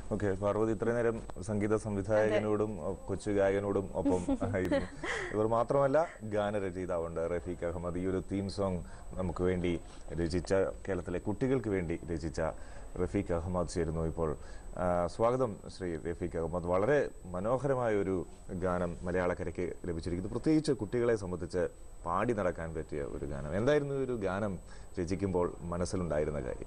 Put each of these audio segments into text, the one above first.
okay Parvathi ഇത്രയും നേരം സംഗീത സംവിധായകനോടും O- കൊച്ചു ഗായകനോടും ഒപ്പം ആയിരുന്നു ഇവർ മാത്രമല്ല ഗാനരചയിതാവുണ്ട് റഫീഖ് അഹമ്മദ് ഈ ഒരു തീം സോങ് നമുക്ക് വേണ്ടി രചിച്ച കേരളത്തിലെ കുട്ടികൾക്ക് വേണ്ടി രചിച്ച റഫീഖ് അഹമ്മദ് ചേരുന്നു ഇപ്പോൾ ആ, സ്വാഗതം ശ്രീ റഫീഖ് അഹമ്മദ് വളരെ മനോഹരമായ ഒരു ഗാനം മലയാളക്കരയ്ക്ക് ലഭിച്ചിരിക്കുന്നു പ്രത്യേകിച്ച് കുട്ടികളെ സംബന്ധിച്ച് പാടി നടക്കാൻ പറ്റിയ ഒരു ഗാനം എന്തായിരുന്നു ഈ ഒരു ഗാനം രചിക്കുമ്പോൾ മനസ്സിലുണ്ടായിരുന്ന കാര്യം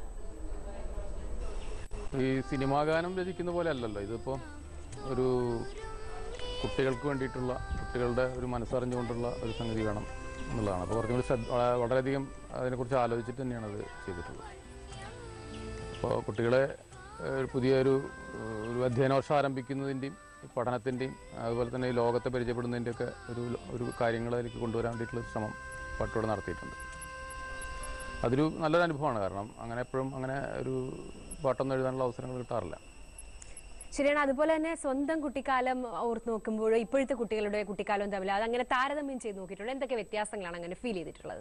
ഈ സിനിമാ ഗാനം രചിക്കുന്ന പോലെ അല്ലല്ലോ ഇതിപ്പോൾ ഒരു കുട്ടികൾക്ക് വേണ്ടിയിട്ടുള്ള കുട്ടികളുടെ ഒരു മനസ്സറിഞ്ഞുകൊണ്ടുള്ള ഒരു സംഗതി വേണം എന്നുള്ളതാണ് അപ്പോൾ കുറച്ചും കൂടി ശ്രദ്ധ വള- വളരെയധികം അതിനെക്കുറിച്ച് ആലോചിച്ചിട്ട് തന്നെയാണ് അത് ചെയ്തിട്ടുള്ളത് അപ്പോൾ കുട്ടികളെ ഏഹ്, ഒരു പുതിയൊരു ഏഹ്, ഒരു അധ്യയന വർഷം ആരംഭിക്കുന്നതിൻ്റെയും ഈ പഠനത്തിൻ്റെയും അതുപോലെ തന്നെ ഈ ലോകത്തെ പരിചയപ്പെടുന്നതിൻ്റെയൊക്കെ ഒരു ഒരു കാര്യങ്ങളിലേക്ക് കൊണ്ടുവരാൻ വേണ്ടിയിട്ടുള്ള ഒരു ശ്രമം പാട്ടോടെ നടത്തിയിട്ടുണ്ട് അതൊരു നല്ലൊരു അനുഭവമാണ് കാരണം അങ്ങനെ എപ്പോഴും അങ്ങനെ ഒരു പാട്ടൊന്നും എഴുതാനുള്ള അവസരങ്ങൾ കിട്ടാറില്ല ശരിയാണ് അതുപോലെ തന്നെ സ്വന്തം കുട്ടിക്കാലം ഓർത്ത് നോക്കുമ്പോൾ ഇപ്പോഴത്തെ കുട്ടികളുടെ കുട്ടിക്കാലവും തമ്മിൽ അതങ്ങനെ താരതമ്യം ചെയ്ത് നോക്കിയിട്ടുണ്ട് എന്തൊക്കെ വ്യത്യാസങ്ങളാണ് അങ്ങനെ ഫീൽ ചെയ്തിട്ടുള്ളത്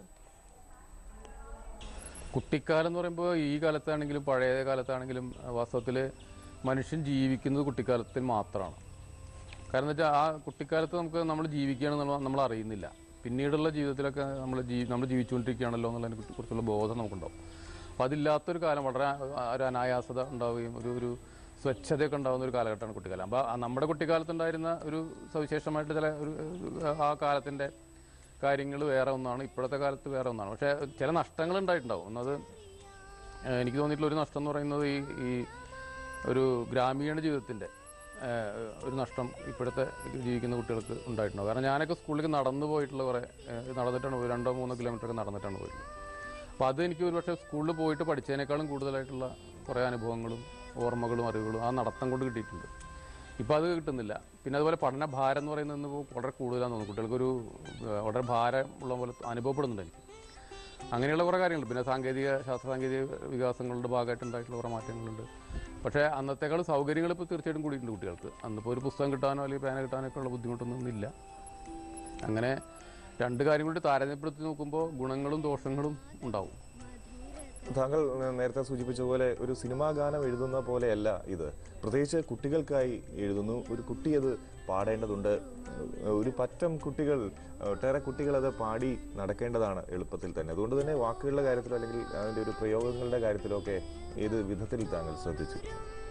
കുട്ടിക്കാലം എന്ന് പറയുമ്പോൾ ഈ കാലത്താണെങ്കിലും പഴയ കാലത്താണെങ്കിലും വാസ്തവത്തിൽ മനുഷ്യൻ ജീവിക്കുന്നത് കുട്ടിക്കാലത്തിൽ മാത്രമാണ് കാരണം വെച്ചാൽ ആ കുട്ടിക്കാലത്ത് നമുക്ക് നമ്മൾ ജീവിക്കുകയാണെന്നുള്ള നമ്മൾ അറിയുന്നില്ല പിന്നീടുള്ള ജീവിതത്തിലൊക്കെ നമ്മൾ ജീ നമ്മൾ ജീവിച്ചുകൊണ്ടിരിക്കുകയാണല്ലോ എന്നുള്ളതിനെ കുറിച്ച് കുറിച്ചുള്ള ബോധം നമുക്കുണ്ടാവും അപ്പോൾ അതില്ലാത്തൊരു കാലം വളരെ ആ- ഒരു അനായാസത ഉണ്ടാവുകയും ഒരു ഒരു സ്വച്ഛതയൊക്കെ ഉണ്ടാകുന്ന ഒരു കാലഘട്ടമാണ് കുട്ടിക്കാലം അപ്പോൾ ആ നമ്മുടെ കുട്ടിക്കാലത്തുണ്ടായിരുന്ന ഒരു സവിശേഷമായിട്ട് ചില ഒരു ഒരു ആ കാലത്തിൻ്റെ കാര്യങ്ങൾ വേറെ ഒന്നാണ് ഇപ്പോഴത്തെ കാലത്ത് വേറെ ഒന്നാണ് പക്ഷേ ചില നഷ്ടങ്ങൾ ഉണ്ടായിട്ടുണ്ടാവും ഒന്നത് ഏഹ് എനിക്ക് തോന്നിയിട്ടുള്ള ഒരു നഷ്ടം എന്ന് പറയുന്നത് ഈ ഈ ഒരു ഗ്രാമീണ ജീവിതത്തിൻ്റെ ഏഹ് ഒരു നഷ്ടം ഇപ്പോഴത്തെ ജീവിക്കുന്ന കുട്ടികൾക്ക് ഉണ്ടായിട്ടുണ്ടാവും കാരണം ഞാനൊക്കെ സ്കൂളിലേക്ക് നടന്നു പോയിട്ടുള്ള കുറേ ഏഹ് നടന്നിട്ടാണ് പോയി രണ്ടോ മൂന്നോ കിലോമീറ്റർ ഒക്കെ നടന്നിട്ടാണ് പോയിട്ടുള്ളത് അപ്പോൾ അത് എനിക്ക് ഒരു പക്ഷേ സ്കൂളിൽ പോയിട്ട് പഠിച്ചതിനേക്കാളും കൂടുതലായിട്ടുള്ള കുറേ അനുഭവങ്ങളും ഓർമ്മകളും അറിവുകളും ആ നടത്തം കൊണ്ട് കിട്ടിയിട്ടുണ്ട് ഇപ്പോൾ അത് കിട്ടുന്നില്ല പിന്നെ അതുപോലെ പഠന ഭാരം എന്ന് പറയുന്നത് ഇന്ന് വളരെ കൂടുതലാണെന്ന് തോന്നുന്നു കുട്ടികൾക്കൊരു ഏഹ്, വളരെ ഭാരം ഉള്ള പോലെ അനുഭവപ്പെടുന്നുണ്ട് എനിക്ക് അങ്ങനെയുള്ള കുറേ കാര്യങ്ങളുണ്ട് പിന്നെ സാങ്കേതിക ശാസ്ത്ര സാങ്കേതിക വികാസങ്ങളുടെ ഭാഗമായിട്ട് ഉണ്ടായിട്ടുള്ള കുറേ മാറ്റങ്ങളുണ്ട് പക്ഷേ അന്നത്തേക്കാൾ സൗകര്യങ്ങൾ ഇപ്പോൾ തീർച്ചയായിട്ടും കൂടിയിട്ടുണ്ട് കുട്ടികൾക്ക് അന്നിപ്പോൾ ഒരു പുസ്തകം കിട്ടാനോ അല്ലെങ്കിൽ പേന കിട്ടാനോ ഒക്കെ ഉള്ള ബുദ്ധിമുട്ടൊന്നും ഇല്ല അങ്ങനെ രണ്ട് കാര്യം കൂടി താരതമ്യപ്പെടുത്തി നോക്കുമ്പോൾ ഗുണങ്ങളും ദോഷങ്ങളും ഉണ്ടാവും താങ്കൾ നേരത്തെ സൂചിപ്പിച്ച പോലെ ഒരു സിനിമാ ഗാനം എഴുതുന്ന പോലെയല്ല ഇത് പ്രത്യേകിച്ച് കുട്ടികൾക്കായി എഴുതുന്നു ഒരു കുട്ടി അത് പാടേണ്ടതുണ്ട് ഒരു പറ്റം കുട്ടികൾ ഒട്ടേറെ കുട്ടികൾ അത് പാടി നടക്കേണ്ടതാണ് എളുപ്പത്തിൽ തന്നെ അതുകൊണ്ട് തന്നെ വാക്കുകളുടെ കാര്യത്തിലോ അല്ലെങ്കിൽ അതിൻ്റെ ഒരു പ്രയോഗങ്ങളുടെ കാര്യത്തിലോ ഒക്കെ ഏത് വിധത്തിൽ താങ്കൾ ശ്രദ്ധിച്ചു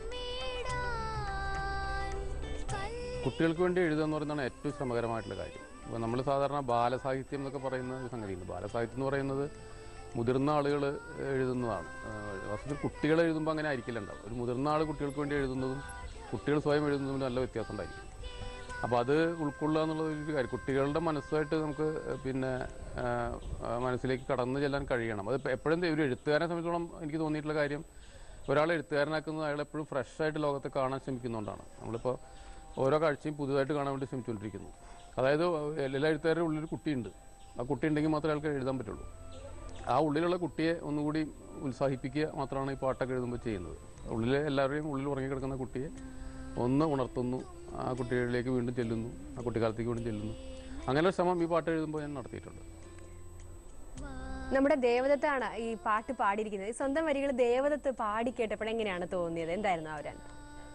കുട്ടികൾക്ക് വേണ്ടി എഴുതുക എന്ന് പറയുന്നതാണ് ഏറ്റവും ശ്രമകരമായിട്ടുള്ള കാര്യം ഇപ്പോൾ നമ്മൾ സാധാരണ ബാലസാഹിത്യം എന്നൊക്കെ പറയുന്ന ഒരു സംഗതിയുണ്ട് ബാലസാഹിത്യം എന്ന് പറയുന്നത് മുതിർന്ന ആളുകൾ എഴുതുന്നതാണ് ആഹ് വാസ്തവത്തിൽ കുട്ടികൾ എഴുതുമ്പോൾ അങ്ങനെ ആയിരിക്കില്ല ഉണ്ടാവും ഒരു മുതിർന്ന ആൾ കുട്ടികൾക്ക് വേണ്ടി എഴുതുന്നതും കുട്ടികൾ സ്വയം എഴുതുന്നതും നല്ല വ്യത്യാസം ഉണ്ടായിരിക്കും അപ്പോൾ അത് ഉൾക്കൊള്ളുക എന്നുള്ളത് ഒരു കാര്യം കുട്ടികളുടെ മനസ്സുമായിട്ട് നമുക്ക് പിന്നെ ആഹ്, ആഹ് മനസ്സിലേക്ക് കടന്നു ചെല്ലാൻ കഴിയണം അത് ഇപ്പം എപ്പോഴും ഒരു എഴുത്തുകാരനെ സംബന്ധിച്ചോളം എനിക്ക് തോന്നിയിട്ടുള്ള കാര്യം ഒരാളെ എഴുത്തുകാരനാക്കുന്നത് അയാൾ എപ്പോഴും ഫ്രഷായിട്ട് ലോകത്തെ കാണാൻ ശ്രമിക്കുന്നതുകൊണ്ടാണ് നമ്മളിപ്പോൾ ഓരോ കാഴ്ചയും പുതുതായിട്ട് കാണാൻ വേണ്ടി ശ്രമിച്ചുകൊണ്ടിരിക്കുന്നു അതായത് എല്ലാ എഴുത്തുകാരുടെ ഉള്ളിലൊരു കുട്ടിയുണ്ട് ആ കുട്ടി ഉണ്ടെങ്കിൽ മാത്രമേ അയാൾക്ക് എഴുതാൻ പറ്റുള്ളൂ ആ ഉള്ളിലുള്ള കുട്ടിയെ ഒന്നുകൂടി ഉത്സാഹിപ്പിക്കുക മാത്രമാണ് ഈ പാട്ടൊക്കെ എഴുതുമ്പോൾ ചെയ്യുന്നത് ഉള്ളിൽ എല്ലാവരുടെയും ഉള്ളിൽ ഉറങ്ങിക്കിടക്കുന്ന കുട്ടിയെ ഒന്ന് ഉണർത്തുന്നു ആ കുട്ടികളിലേക്ക് വീണ്ടും ചെല്ലുന്നു ആ കുട്ടിക്കാലത്തേക്ക് വീണ്ടും ചെല്ലുന്നു അങ്ങനെ ഒരു ശ്രമം ഈ പാട്ട് എഴുതുമ്പോൾ ഞാൻ നടത്തിയിട്ടുണ്ട് നമ്മുടെ ദേവദത്താണ് ഈ പാട്ട് പാടിയിരിക്കുന്നത് ഈ സ്വന്തം വരികൾ ദേവദത്ത് പാടി കേട്ടപ്പോൾ എങ്ങനെയാണ് തോന്നിയത് എന്തായിരുന്നു ആ ഒരു അനുഭവം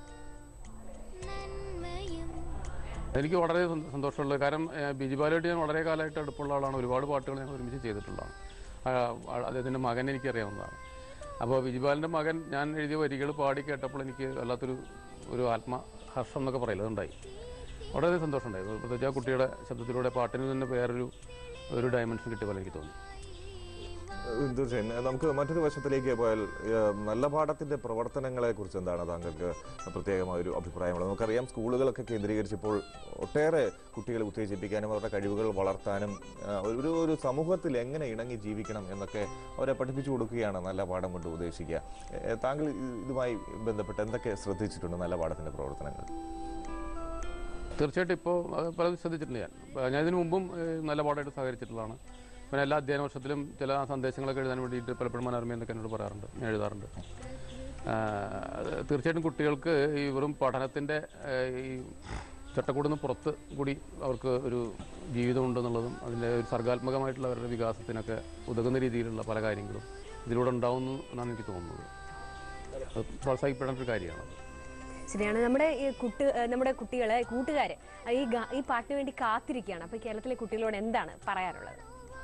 എനിക്ക് വളരെ സന്തോ- സന്തോഷമുള്ളത് കാരണം ഏഹ്, ബിജി ബാലുമായിട്ട് ഞാൻ വളരെ കാലമായിട്ട് അടുപ്പുള്ള ആളാണ് ഒരുപാട് പാട്ടുകൾ ഞങ്ങൾ ഒരുമിച്ച് ചെയ്തിട്ടുള്ളതാണ് ആ, ആ- അദ്ദേഹത്തിൻ്റെ മകൻ എനിക്കറിയാവുന്നതാണ് അപ്പോൾ ബിജിബാലിൻ്റെ മകൻ ഞാൻ എഴുതിയ വരികൾ പാടി കേട്ടപ്പോൾ എനിക്ക് വല്ലാത്തൊരു ഒരു ആത്മഹർഷം എന്നൊക്കെ പറയില്ല അതുണ്ടായി വളരെ സന്തോഷമുണ്ടായിരുന്നു പ്രത്യേകിച്ച് ആ കുട്ടിയുടെ ശബ്ദത്തിലൂടെ പാട്ടിന് തന്നെ വേറൊരു ഒരു ഡയമെൻഷൻ കിട്ടിയ പോലെ എനിക്ക് തോന്നി ഏഹ് തീർച്ചയായും നമുക്ക് മറ്റൊരു വശത്തിലേക്ക് പോയാൽ ഏഹ് നല്ല പാഠത്തിന്റെ പ്രവർത്തനങ്ങളെ കുറിച്ച് എന്താണ് താങ്കൾക്ക് പ്രത്യേകമായ ഒരു അഭിപ്രായമുള്ളത് നമുക്കറിയാം സ്കൂളുകളൊക്കെ കേന്ദ്രീകരിച്ചപ്പോൾ ഒട്ടേറെ കുട്ടികളെ ഉത്തേജിപ്പിക്കാനും അവരുടെ കഴിവുകൾ വളർത്താനും ഏഹ് ഒരു ഒരു സമൂഹത്തിൽ എങ്ങനെ ഇണങ്ങി ജീവിക്കണം എന്നൊക്കെ അവരെ പഠിപ്പിച്ചു കൊടുക്കുകയാണ് നല്ല പാഠം കൊണ്ട് ഉദ്ദേശിക്കുക ഏഹ് താങ്കൾ ഇത് ഇതുമായി ബന്ധപ്പെട്ട് എന്തൊക്കെ ശ്രദ്ധിച്ചിട്ടുണ്ട് നല്ല പാഠത്തിന്റെ പ്രവർത്തനങ്ങൾ തീർച്ചയായിട്ടും ഇപ്പോൾ പലതും ശ്രദ്ധിച്ചിട്ടുണ്ട് ഞാൻ അപ്പോൾ ഞാൻ ഇതിനു മുമ്പും ഏഹ്, നല്ല പാടായിട്ട് സഹകരിച്ചിട്ടുള്ളതാണ് പിന്നെ എല്ലാ അധ്യയന വർഷത്തിലും ചില സന്ദേശങ്ങളൊക്കെ എഴുതാൻ വേണ്ടിയിട്ട് പലപ്പോഴും മനോരമ എന്നൊക്കെ എന്നോട് പറയാറുണ്ട് ഞാൻ എഴുതാറുണ്ട് ആഹ്, അത് തീർച്ചയായിട്ടും കുട്ടികൾക്ക് ഈ വെറും പഠനത്തിൻ്റെ ഈ ചട്ടക്കൂടിൽ നിന്ന് പുറത്ത് കൂടി അവർക്ക് ഒരു ജീവിതം ഉണ്ടെന്നുള്ളതും അതിൻ്റെ ഒരു സർഗാത്മകമായിട്ടുള്ള അവരുടെ വികാസത്തിനൊക്കെ ഉതകുന്ന രീതിയിലുള്ള പല കാര്യങ്ങളും ഇതിലൂടെ ഉണ്ടാവുന്നു എന്നാണ് എനിക്ക് തോന്നുന്നത് അത് പ്രോത്സാഹിപ്പെടേണ്ട ഒരു കാര്യമാണ് ശരിയാണ് നമ്മുടെ ഈ കുട്ടി ഏഹ് നമ്മുടെ കുട്ടികളെ കൂട്ടുകാര് ഈ ഗാ- ഈ പാട്ടിന് വേണ്ടി കാത്തിരിക്കുകയാണ് അപ്പൊ കേരളത്തിലെ കുട്ടികളോട് എന്താണ് പറയാനുള്ളത്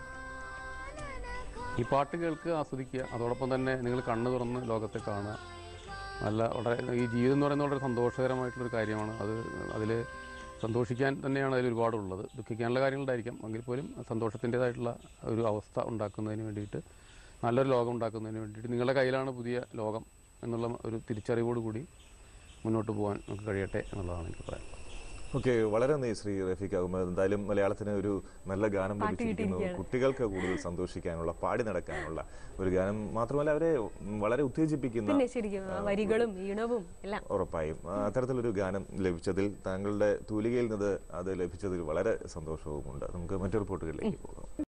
ഈ പാട്ട് കേൾക്കുക ആസ്വദിക്കുക അതോടൊപ്പം തന്നെ നിങ്ങൾ കണ്ണു തുറന്ന് ലോകത്തെ കാണുക നല്ല വളരെ ഈ ജീവിതം എന്ന് പറയുന്നത് വളരെ സന്തോഷകരമായിട്ടുള്ളൊരു കാര്യമാണ് അത് അതിൽ സന്തോഷിക്കാൻ തന്നെയാണ് അതിൽ ഒരുപാടുള്ളത് ദുഃഖിക്കാനുള്ള കാര്യങ്ങളുണ്ടായിരിക്കാം എങ്കിൽ പോലും സന്തോഷത്തിൻ്റെതായിട്ടുള്ള ഒരു അവസ്ഥ ഉണ്ടാക്കുന്നതിന് വേണ്ടിയിട്ട് നല്ലൊരു ലോകം ഉണ്ടാക്കുന്നതിന് വേണ്ടിയിട്ട് നിങ്ങളുടെ കയ്യിലാണ് പുതിയ ലോകം എന്നുള്ള ഒരു തിരിച്ചറിവോട് കൂടി മുന്നോട്ട് പോകാൻ നമുക്ക് കഴിയട്ടെ എന്നുള്ളതാണ് എനിക്ക് പറയാൻ ഓക്കെ വളരെ നന്ദി ശ്രീ റഫീഖ് അഹമ്മദ് എന്തായാലും മലയാളത്തിന് ഒരു നല്ല ഗാനം ലഭിച്ചിരിക്കുന്നു കുട്ടികൾക്ക് കൂടുതൽ സന്തോഷിക്കാനുള്ള പാടി നടക്കാനുള്ള ഒരു ഗാനം മാത്രമല്ല അവരെ വളരെ ഉത്തേജിപ്പിക്കുന്ന പിന്നെ ശരിക്കും ആ വരികളും ഈണവും എല്ലാം ഉറപ്പായും ആ, അത്തരത്തിലൊരു ഗാനം ലഭിച്ചതിൽ താങ്കളുടെ തൂലികയിൽ നിന്ന് അത് ലഭിച്ചതിൽ വളരെ സന്തോഷവുമുണ്ട് നമുക്ക് മറ്റൊരു റിപ്പോർട്ടുകളിലേക്ക് പോകാം